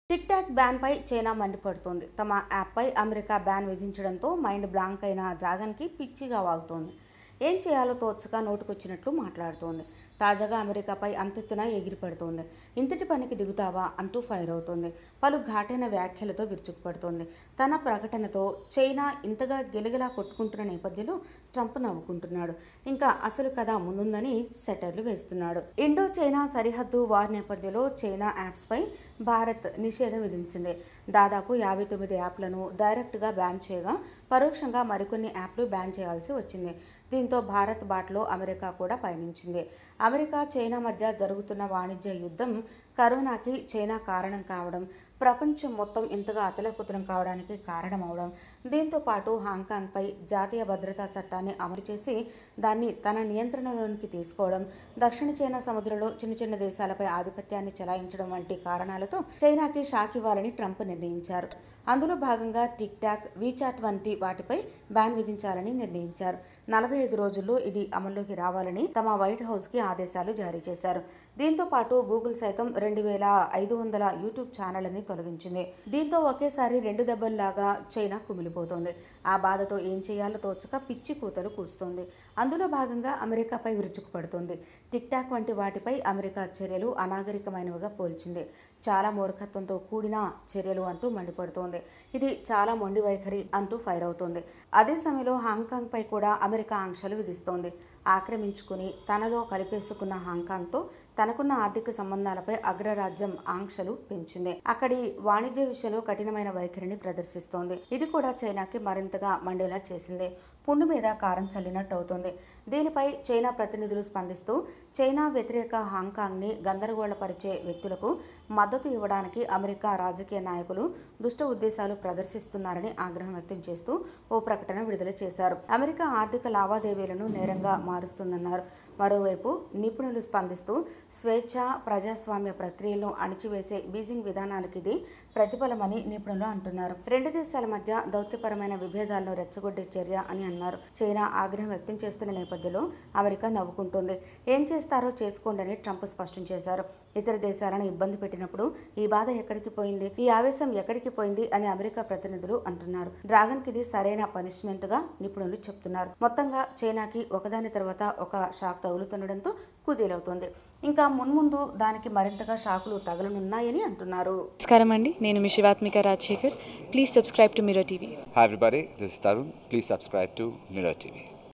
Tick TikTok బ్యాన్పై China మండిపడుతోంది తమ యాప్పై అమెరికా బ్యాన్ విధించడంతో మైండ్ బ్లాంక్ అయిన డ్రాగన్కి పిచ్చిగా వాగుతోంది ఏం చేయాలో తోచక నోటుకొచ్చినట్లు మాట్లాడుతోంది తాజాగా అమెరికాపై అంతెత్తున ఎగిరిపడుతోంది ఇంతటి పనికి దిగుతావా అంటూ ఫైర్ అవుతోంది పలు ఘాటైన వ్యాఖ్యలతో విరుచుకుపడుతోంది తన ప్రకటనతో చైనా ఇంతగా గెలగలా కొట్టుకుంటున్న నేపథ్యంలో ట్రంప్ నవ్వుకుంటున్నాడు ఇంకా అసలు కథ ముందుందని సెటర్లు వేస్తున్నాడు ఇండో చైనా సరిహద్దు వార్ నేపథ్యంలో చైనా యాప్స్పై భారత్ నిషేధం విధించింది దాదాపు యాభై తొమ్మిది యాప్లను డైరెక్ట్గా బ్యాన్ చేయగా పరోక్షంగా మరికొన్ని యాప్లు బ్యాన్ చేయాల్సి వచ్చింది దీంతో భారత్ బాటలో అమెరికా కూడా పయనించింది అమెరికా చైనా మధ్య జరుగుతున్న వాణిజ్య యుద్ధం కరోనాకి చైనా కారణం కావడం ప్రపంచం మొత్తం ఇంతగా అతలకుతలం కావడానికి కారణమవడం దీంతో పాటు హాంకాంగ్పై జాతీయ భద్రతా చట్టాన్ని అమలు చేసి దాన్ని తన నియంత్రణలోనికి తీసుకోవడం దక్షిణ చైనా సముద్రంలో చిన్న చిన్న దేశాలపై ఆధిపత్యాన్ని చెలాయించడం వంటి కారణాలతో చైనాకి షాక్ ఇవ్వాలని ట్రంప్ నిర్ణయించారు అందులో భాగంగా టిక్ టాక్ వీచాట్ వంటి వాటిపై బ్యాన్ విధించాలని నిర్ణయించారు నలభై ఐదు రోజుల్లో ఇది అమల్లోకి రావాలని తమ వైట్ హౌస్కి ఆదేశాలు జారీ చేశారు దీంతో పాటు గూగుల్ సైతం రెండు వేల ఐదు వందల యూట్యూబ్ ఛానళ్లని తొలగించింది దీంతో ఒకేసారి రెండు దెబ్బల్లాగా చైనా కుమిలిపోతోంది ఆ బాధతో ఏం చేయాలో తోచక పిచ్చి కూతలు కూస్తోంది అందులో భాగంగా అమెరికాపై విరుచుకుపడుతోంది టిక్ టాక్ వంటి వాటిపై అమెరికా చర్యలు అనాగరికమైనవిగా పోల్చింది చాలా మూర్ఖత్వంతో కూడిన చర్యలు అంటూ మండిపడుతోంది ఇది చాలా మొండి వైఖరి అంటూ ఫైర్ అవుతోంది అదే సమయంలో హాంకాంగ్పై కూడా అమెరికా ఆంక్షలు విధిస్తోంది ఆక్రమించుకుని తనలో కలిపేసుకున్న హాంకాంగ్తో తనకున్న ఆర్థిక సంబంధాలపై అగ్రరాజ్యం ఆంక్షలు పెంచింది అక్కడి వాణిజ్య విషయంలో కఠినమైన వైఖరిని ప్రదర్శిస్తోంది ఇది కూడా చైనాకి మరింతగా మండేలా చేసింది పుండు మీద కారం చల్లినట్టు అవుతోంది దీనిపై చైనా ప్రతినిధులు స్పందిస్తూ చైనా వ్యతిరేక హాంకాంగ్ని గందరగోళపరిచే వ్యక్తులకు మద్దతు ఇవ్వడానికి అమెరికా రాజకీయ నాయకులు దుష్ట ఉద్దేశాలు ప్రదర్శిస్తున్నారని ఆగ్రహం వ్యక్తం చేస్తూ ఓ ప్రకటన విడుదల చేశారు అమెరికా ఆర్థిక లావాదేవీలను నేరంగా మారుస్తుందన్నారు మరోవైపు నిపుణులు స్పందిస్తూ స్వేచ్ఛ ప్రజాస్వామ్య ప్రక్రియలను అణిచివేసే బీజింగ్ విధానాలకు ఇది ప్రతిఫలమని నిపుణులు అంటున్నారు రెండు దేశాల మధ్య దౌత్యపరమైన విభేదాలను రెచ్చగొట్టే చర్య అని అన్నారు చైనా ఆగ్రహం వ్యక్తం చేస్తున్న నేపథ్యంలో అమెరికా నవ్వుకుంటోంది ఏం చేస్తారో చేసుకోండి అని ట్రంప్ స్పష్టం చేశారు ఇతర దేశాలను ఇబ్బంది పెట్టినప్పుడు ఈ బాధ ఎక్కడికి పోయింది ఈ ఆవేశం ఎక్కడికి పోయింది అని అమెరికా ప్రతినిధులు అంటున్నారు డ్రాగన్ కి ఇది సరైన పనిష్మెంట్ గా నిపుణులు చెప్తున్నారు మొత్తంగా చైనాకి ఒకదాని తర్వాత ఒక షాక్ తగులుతుండడంతో కుదేలవుతోంది ఇంకా మున్ముందు దానికి మరింతగా షాకులు తగలనున్నాయని అంటున్నారు నమస్కారం అండి నేను మీ Shivathmika Rajasekhar please subscribe to Mirror TV Hi everybody, this is Tarun. Please subscribe to Mirror TV.